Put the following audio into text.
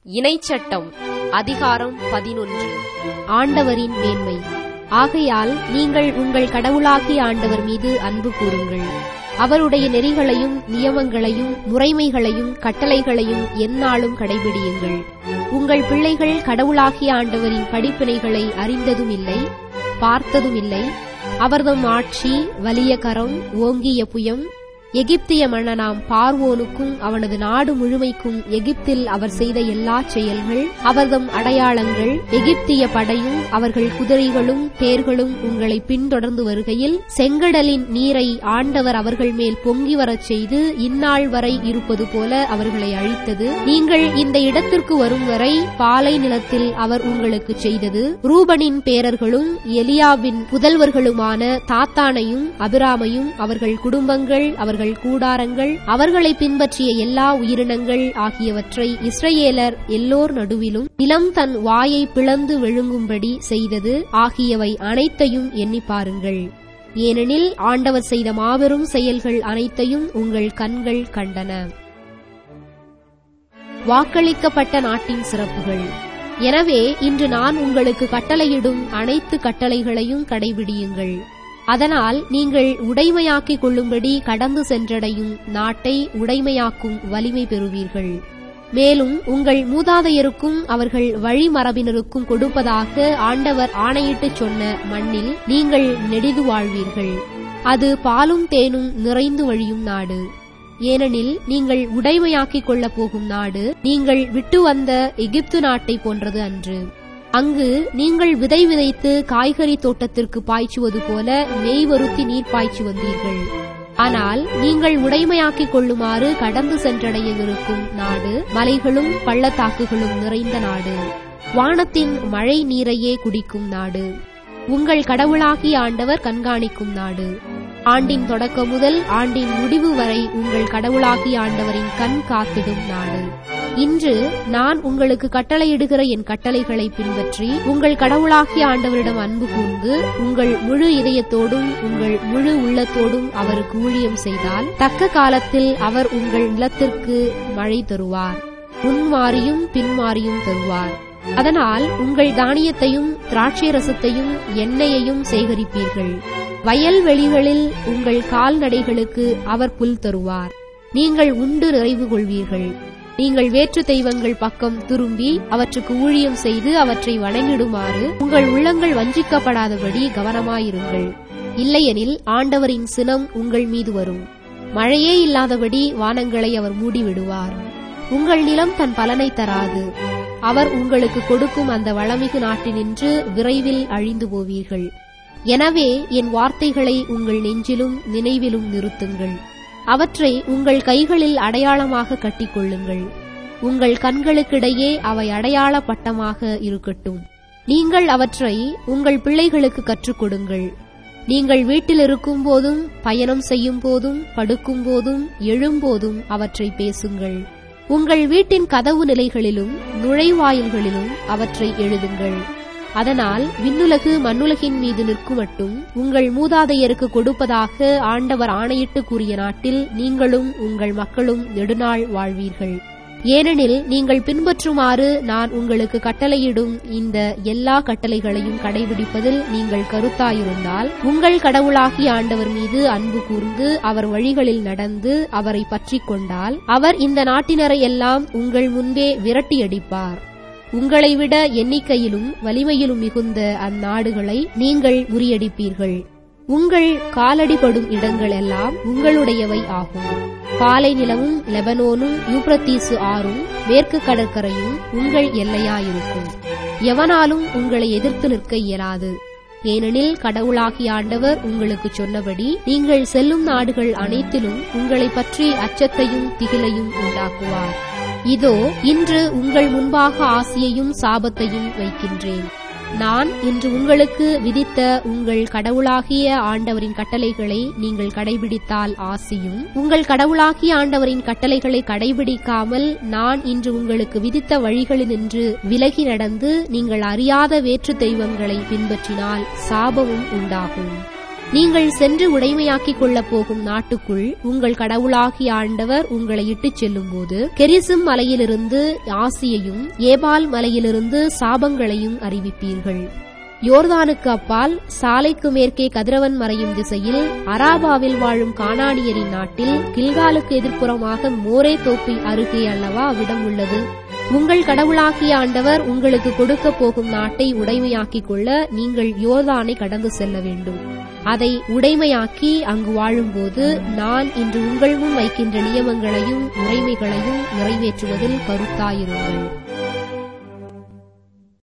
இணைச்சட்டம் அதிகாரம் பதினொன்று ஆண்டவரின் மேன்மை ஆகையால் நீங்கள் உங்கள் கடவுளாகிய ஆண்டவர் மீது அன்பு கூறுங்கள் அவருடைய நெறிகளையும் நியமங்களையும் முறைமைகளையும் கட்டளைகளையும் எந்நாளும் கடைபிடியுங்கள் உங்கள் பிள்ளைகள் கடவுளாகிய ஆண்டவரின் படிப்பினைகளை அறிந்ததும் இல்லை பார்த்ததும் இல்லை அவர்தம் ஆட்சி வலிய கரம் ஓங்கிய புயம் எகிப்திய மன்னனாம் பார்வோனுக்கும் அவனது நாடு முழுமைக்கும் எகிப்தில் அவர் செய்த எல்லா செயல்கள் அவர்தம் அடையாளங்கள் எகிப்திய படையும் அவர்கள் குதிரைகளும் தேர்களும் உங்களை பின்தொடர்ந்து வருகையில் செங்கடலின் நீரை ஆண்டவர் அவர்கள் மேல் பொங்கி வரச் செய்து இந்நாள் வரை இருப்பது போல அவர்களை அழித்தது நீங்கள் இந்த இடத்திற்கு வரும் வரை பாலை நிலத்தில் அவர் உங்களுக்கு செய்தது ரூபனின் பேரர்களும் எலியாவின் புதல்வர்களுமான தாத்தானையும் அபிராமையும் அவர்கள் குடும்பங்கள் அவர்கள் கூடாரங்கள் அவர்களை பின்பற்றிய எல்லா உயிரினங்கள் ஆகியவற்றை இஸ்ரவேலர் எல்லோர் நடுவிலும் நிலம் தன் வாயை பிளந்து விழுங்கும்படி செய்தது ஆகியவை அனைத்தையும் எண்ணி பாருங்கள் ஏனெனில் ஆண்டவர் செய்த மாபெரும் செயல்கள் அனைத்தையும் உங்கள் கண்கள் கண்டன வாக்களிக்கப்பட்ட நாட்டின் சிறப்புகள் எனவே இன்று நான் உங்களுக்கு கட்டளையிடும் அனைத்து கட்டளைகளையும் கடைபிடியுங்கள் அதனால் நீங்கள் உடைமையாக்கிக் கொள்ளும்படி கடந்து சென்றடையும் நாட்டை உடைமையாக்கும் வலிமை பெறுவீர்கள் மேலும் உங்கள் மூதாதையருக்கும் அவர்கள் வழிமரபினருக்கும் கொடுப்பதாக ஆண்டவர் ஆணையிட்டுச் சொன்ன மண்ணில் நீங்கள் நெடிது வாழ்வீர்கள் அது பாலும் தேனும் நிறைந்து வழியும் நாடு ஏனெனில் நீங்கள் உடைமையாக்கிக் கொள்ளப் போகும் நாடு நீங்கள் விட்டு வந்த எகிப்து நாட்டை போன்றது அன்று அங்கு நீங்கள் விதை விதைத்து காய்கறி தோட்டத்திற்கு பாய்ச்சுவது போல மெய்வருத்தி நீர் பாய்ச்சி வந்தீர்கள் ஆனால் நீங்கள் உடைமையாக்கிக் கொள்ளுமாறு கடந்து சென்றடையவிருக்கும் நாடு மலைகளும் பள்ளத்தாக்குகளும் நிறைந்த நாடு வானத்தின் மழை நீரையே குடிக்கும் நாடு உங்கள் கடவுளாகிய ஆண்டவர் கண்காணிக்கும் நாடு ஆண்டின் தொடக்கம் முதல் ஆண்டின் முடிவு வரை உங்கள் கடவுளாகிய ஆண்டவரின் கண் காத்திடும் நாடு இன்று நான் உங்களுக்கு கட்டளையிடுகிற என் கட்டளைகளை பின்பற்றி உங்கள் கடவுளாகிய ஆண்டவரிடம் அன்பு கூர்ந்து உங்கள் முழு இதயத்தோடும் உங்கள் முழு உள்ளத்தோடும் அவருக்கு ஊழியம் செய்தால் தக்க காலத்தில் அவர் உங்கள் நிலத்திற்கு மழை தருவார் முன்மாறியும் பின்மாறியும் தருவார் அதனால் உங்கள் தானியத்தையும் திராட்சை ரசத்தையும் எண்ணெயையும் சேகரிப்பீர்கள் வயல்வெளிகளில் உங்கள் கால்நடைகளுக்கு அவர் புல் தருவார் நீங்கள் உண்டு நிறைவு கொள்வீர்கள் நீங்கள் வேற்று தெய்வங்கள் பக்கம் திரும்பி அவற்றுக்கு ஊழியம் செய்து அவற்றை வணங்கிடுமாறு உங்கள் உள்ளங்கள் வஞ்சிக்கப்படாதபடி கவனமாயிருங்கள் இல்லையெனில் ஆண்டவரின் சினம் உங்கள் மீது வரும் மழையே இல்லாதபடி வானங்களை அவர் மூடிவிடுவார் உங்கள் நிலம் தன் பலனை தராது அவர் உங்களுக்கு கொடுக்கும் அந்த வளமிகு நாட்டினின்று விரைவில் அழிந்து போவீர்கள் எனவே என் வார்த்தைகளை உங்கள் நெஞ்சிலும் நினைவிலும் நிறுத்துங்கள் அவற்றை உங்கள் கைகளில் அடையாளமாக கட்டிக்கொள்ளுங்கள் உங்கள் கண்களுக்கிடையே அவை அடையாள பட்டமாக இருக்கட்டும் நீங்கள் அவற்றை உங்கள் பிள்ளைகளுக்கு கற்றுக் கொடுங்கள் நீங்கள் வீட்டில் இருக்கும் போதும் பயணம் செய்யும் போதும் படுக்கும் போதும் எழும்போதும் அவற்றை பேசுங்கள் உங்கள் வீட்டின் கதவு நிலைகளிலும் நுழைவாயில்களிலும் அவற்றை எழுதுங்கள் அதனால் விண்ணுலகு மண்ணுலகின் மீது நிற்குமட்டும் உங்கள் மூதாதையருக்கு கொடுப்பதாக ஆண்டவர் ஆணையிட்டு கூறிய நாட்டில் நீங்களும் உங்கள் மக்களும் நெடுநாள் வாழ்வீர்கள் ஏனெனில் நீங்கள் பின்பற்றுமாறு நான் உங்களுக்கு கட்டளையிடும் இந்த எல்லா கட்டளைகளையும் கடைபிடிப்பதில் நீங்கள் கருத்தாயிருந்தால் உங்கள் கடவுளாகிய ஆண்டவர் மீது அன்பு கூர்ந்து அவர் வழிகளில் நடந்து அவரை பற்றிக் கொண்டால் அவர் இந்த நாட்டினரை எல்லாம் உங்கள் முன்பே விரட்டியடிப்பார் உங்களை விட எண்ணிக்கையிலும் வலிமையிலும் மிகுந்த அந்நாடுகளை நீங்கள் முறியடிப்பீர்கள் உங்கள் காலடிபடும் இடங்கள் எல்லாம் உங்களுடையவை ஆகும் பாலை நிலமும் லெபனோனும் யூப்ரத்தீசு ஆறும் மேற்கு கடற்கரையும் உங்கள் எல்லையாயிருக்கும் எவனாலும் உங்களை எதிர்த்து நிற்க இயலாது ஏனெனில் கடவுளாகிய ஆண்டவர் உங்களுக்கு சொன்னபடி நீங்கள் செல்லும் நாடுகள் அனைத்திலும் உங்களை பற்றி அச்சத்தையும் திகிலையும் உண்டாக்குவார் இதோ இன்று உங்கள் முன்பாக ஆசியையும் சாபத்தையும் வைக்கின்றேன் நான் இன்று உங்களுக்கு விதித்த உங்கள் கடவுளாகிய ஆண்டவரின் கட்டளைகளை நீங்கள் கடைபிடித்தால் ஆசியும் உங்கள் கடவுளாகிய ஆண்டவரின் கட்டளைகளை கடைபிடிக்காமல் நான் இன்று உங்களுக்கு விதித்த வழிகளினின்று விலகி நடந்து நீங்கள் அறியாத வேற்று தெய்வங்களை பின்பற்றினால் சாபமும் உண்டாகும் நீங்கள் சென்று உடைமையாக்கிக் கொள்ளப் போகும் நாட்டுக்குள் உங்கள் கடவுளாகிய ஆண்டவர் உங்களை இட்டுச் செல்லும்போது கெரிசிம் மலையிலிருந்து ஆசியையும் ஏபால் மலையிலிருந்து சாபங்களையும் அறிவிப்பீர்கள் யோர்தானுக்கு அப்பால் சாலைக்கு மேற்கே கதிரவன் மறையும் திசையில் அராபாவில் வாழும் கானானியரின் நாட்டில் கில்காலுக்கு எதிர்ப்புறமாக மோரே தோப்பி அருகே அல்லவா அவ்விடம் உள்ளது உங்கள் கடவுளாகிய ஆண்டவர் உங்களுக்கு கொடுக்கப் போகும் நாட்டை உடைமையாக்கிக் கொள்ள நீங்கள் யோர்தானை கடந்து செல்ல வேண்டும் அதை உடைமையாக்கி அங்கு வாழும்போது நான் இன்று உங்கள் முன் வைக்கின்ற நியமங்களையும் உரைமைகளையும் நிறைவேற்றுவதில் கருத்தாயிருங்கள்